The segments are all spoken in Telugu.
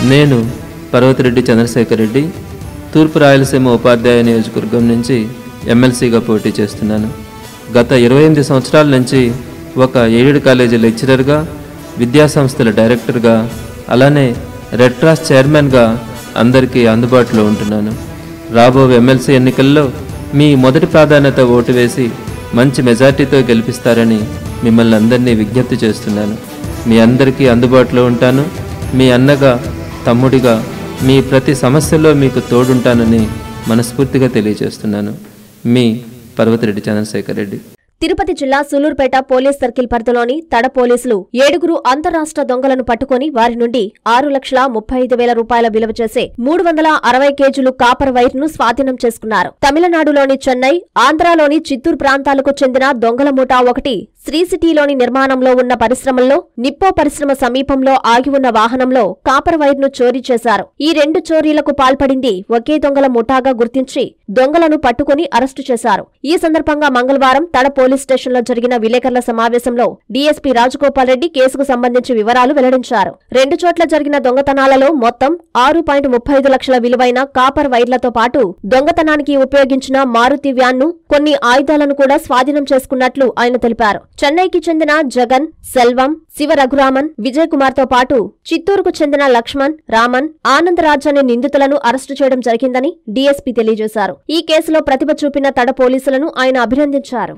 నేను పర్వతిరెడ్డి చంద్రశేఖర్ రెడ్డి తూర్పు రాయలసీమ ఉపాధ్యాయ నియోజకవర్గం నుంచి ఎమ్మెల్సీగా పోటీ చేస్తున్నాను గత ఇరవై ఎనిమిది సంవత్సరాల నుంచి ఒక ఎయిడెడ్ కాలేజీ లెక్చరర్గా విద్యాసంస్థల డైరెక్టర్గా అలానే రెడ్ క్రాస్ చైర్మన్గా అందరికీ అందుబాటులో ఉంటున్నాను రాబో ఎమ్మెల్సీ ఎన్నికల్లో మీ మొదటి ప్రాధాన్యత ఓటు వేసి మంచి మెజార్టీతో గెలిపిస్తారని మిమ్మల్ని అందరినీ విజ్ఞప్తి చేస్తున్నాను మీ అందరికీ అందుబాటులో ఉంటాను మీ అన్నగా తమ్ముడిగా మీ ప్రతి సమస్యలో మీకు తోడుంటానని మనస్ఫూర్తిగా తెలియజేస్తున్నాను మీ పర్వతిరెడ్డి చంద్రశేఖర్ రెడ్డి తిరుపతి జిల్లా సూలూరుపేట పోలీస్ సర్కిల్ పరిధిలోని తడ పోలీసులు ఏడుగురు అంతరాష్ట్ర దొంగలను పట్టుకుని వారి నుండి ఆరు లక్షల ముప్పై ఐదు వేల రూపాయల విలువ చేసే మూడు వందల అరవై కేజీలు కాపర్ వైర్ ను స్వాధీనం చేసుకున్నారు తమిళనాడులోని చెన్నై ఆంధ్రాలోని చిత్తూరు ప్రాంతాలకు చెందిన దొంగల ముఠా ఒకటి శ్రీ సిటీలోని నిర్మాణంలో ఉన్న పరిశ్రమల్లో నిప్పో పరిశ్రమ సమీపంలో ఆగి ఉన్న వాహనంలో కాపర్ వైర్ ను చోరీ చేశారు ఈ రెండు చోరీలకు పాల్పడింది ఒకే దొంగల ముఠాగా గుర్తించి దొంగలను పట్టుకుని అరెస్టు చేశారు ఈ సందర్భంగా మంగళవారం తడ పోలీస్ స్టేషన్లో జరిగిన విలేకరుల సమావేశంలో డీఎస్పీ రాజగోపాల్ రెడ్డి కేసుకు సంబంధించి వివరాలు వెల్లడించారు రెండు చోట్ల జరిగిన దొంగతనాలలో మొత్తం ఆరు పాయింట్ ముప్పై ఐదు లక్షల విలువైన కాపర్ వైర్లతో పాటు దొంగతనానికి ఉపయోగించిన మారుతి వ్యాన్ ను కొన్ని ఆయుధాలను కూడా స్వాధీనం చేసుకున్నట్లు ఆయన తెలిపారు చెన్నైకి చెందిన జగన్ సెల్వం శివ రఘురామన్ విజయ్ కుమార్ తో పాటు చిత్తూరుకు చెందిన లక్ష్మణ్ రామన్ ఆనందరాజ్ అనే నిందితులను అరెస్టు చేయడం జరిగిందని డీఎస్పీ తెలియజేశారు ఈ కేసులో ప్రతిభ చూపిన తడ పోలీసులను ఆయన అభినందించారు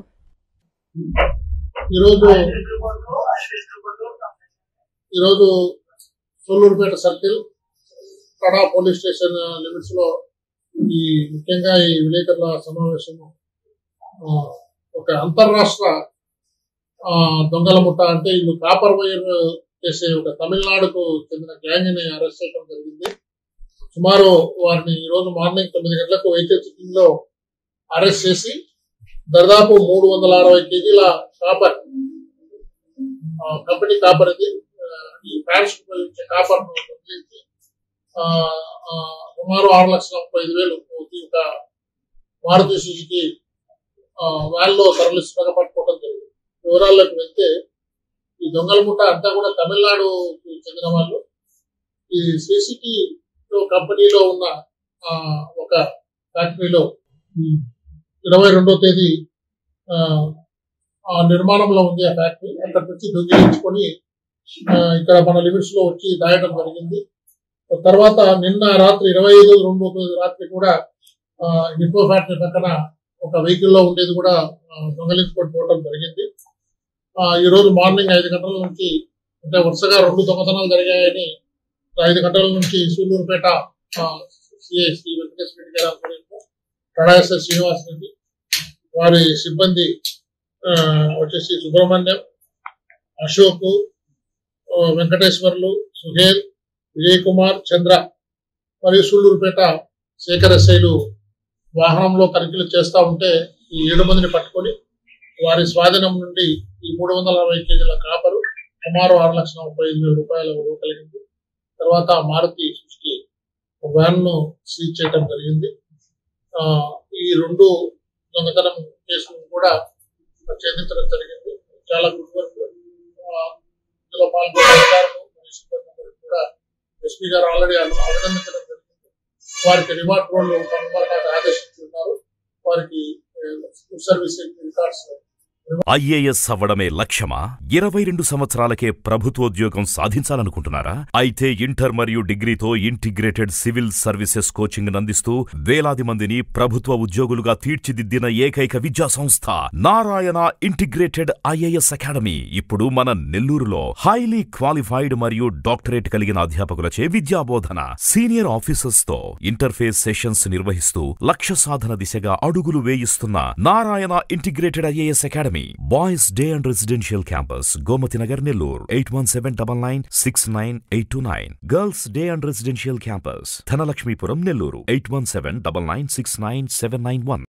ఈరోజు ఈరోజు సోలూరుపేట సర్కిల్ కడా పోలీస్ స్టేషన్ లిమిట్స్ లో ఈ ముఖ్యంగా ఈ విలేకరుల సమావేశము ఆ, ఒక అంతర్రాష్ట్ర ఆ, దొంగల ముఠ అంటే వీళ్ళు కాపర్ వైర్ చేసే ఒక తమిళనాడుకు చెందిన గ్యాంగ్ ని అరెస్ట్ చేయడం జరిగింది సుమారు వారిని ఈ రోజు మార్నింగ్ తొమ్మిది గంటలకు వెహికల్ చెకింగ్ లో అరెస్ట్ చేసి దాదాపు మూడు వందల అరవై కేజీల కాపర్ ఆ, కంపెనీ కాపర్ ఇది ఆ, ఈ ఫ్యాన్స్ ఉపయోగించే కాపర్ తొలగించి ఆ, ఆ, సుమారు ఆరు లక్షల ముప్పై ఐదు వేలు ఒక మారుతి సుజుకి వ్యాన్లో తరలిస్తుండగా పట్టుకోవడం జరిగింది వివరాల్లోకి వెళ్తే ఈ దొంగల ముఠ అంతా కూడా తమిళనాడుకు చెందిన వాళ్ళు ఈ సిసిటి కంపెనీలో ఉన్న ఆ, ఒక ఫ్యాక్టరీలో ఈ ఇరవై రెండో తేదీ ఆ, ఆ నిర్మాణంలో ఉంది ఆ ఫ్యాక్టరీ అక్కడి నుంచి దొంగిలించుకొని ఆ, ఇక్కడ మన లిమిట్స్ లో వచ్చి దాయడం జరిగింది తర్వాత నిన్న రాత్రి ఇరవై ఐదు రెండో తేదీ రాత్రి కూడా ఆ, డిపో ఫ్యాక్టరీ పక్కన ఒక వెహికల్ లో ఉండేది కూడా ఆ, దొంగలించుకొని పోవడం జరిగింది ఆ, ఈ రోజు మార్నింగ్ ఐదు గంటల నుంచి అంటే వరుసగా రెండు దొంగతనాలు జరిగాయని ఐదు గంటల నుంచి సూళ్ళూరుపేట సిఐ శ్రీ వెంకటేశ్వర రెడ్డి గారి ఆధ్వర్యంలో కడాయస శ్రీనివాస్ రెడ్డి వారి సిబ్బంది ఆ, వచ్చేసి సుబ్రహ్మణ్యం అశోక్ ఆ, వెంకటేశ్వర్లు సుహేల్ విజయ్ కుమార్ చంద్ర మరియు సూళ్ళూరుపేట శేఖర శైలు వాహనంలో తనిఖీలు చేస్తా ఉంటే ఈ ఏడు మందిని పట్టుకొని వారి స్వాధీనం నుండి ఈ మూడు వందల అరవై కేజీల కాపరు సుమారు ఆరు లక్షల ముప్పై ఐదు వేల రూపాయల విలువ కలిగింది తర్వాత మారుతి సుజుకి వ్యాన్ ను సీజ్ చేయడం జరిగింది ఆ, ఈ రెండు దొంగతనం కేసులను కూడా ఛేదించడం జరిగింది చాలా గుడ్ వర్క్ ఆ, ఇందులో పాల్గొన్న అధికారులు మరియు సిబ్బంది అందరికీ కూడా ఎస్పీ గారు ఆల్రెడీ అభినందించడం జరిగింది వారికి రిమార్ట్ రోడ్లు కనుగొనడానికి ఆదేశించున్నారు వారికి గుడ్ సర్వీస్ రికార్డ్స్ ఐఏఎస్ అవ్వడమే లక్ష్యమా ఇరవై రెండు సంవత్సరాలకే ప్రభుత్వోద్యోగం సాధించాలనుకుంటున్నారా అయితే ఇంటర్ మరియు డిగ్రీతో ఇంటిగ్రేటెడ్ సివిల్ సర్వీసెస్ కోచింగ్ అందిస్తూ వేలాది మందిని ప్రభుత్వ ఉద్యోగులుగా తీర్చిదిద్దిన ఏకైక విద్యా సంస్థ నారాయణ ఇంటిగ్రేటెడ్ ఐఏఎస్ అకాడమీ ఇప్పుడు మన నెల్లూరులో హైలీ క్వాలిఫైడ్ మరియు డాక్టరేట్ కలిగిన అధ్యాపకులచే విద్యాబోధన సీనియర్ ఆఫీసర్స్ తో ఇంటర్ఫేస్ సెషన్స్ నిర్వహిస్తూ లక్ష్య సాధన దిశగా అడుగులు వేయిస్తున్న Narayana integrated IAS academy boys day and residential campus Gomathi Nagar Nellore eight one seven double nine six nine eight two nine girls day and residential campus Dhanalakshmipuram Nellore eight one seven double nine six nine seven nine one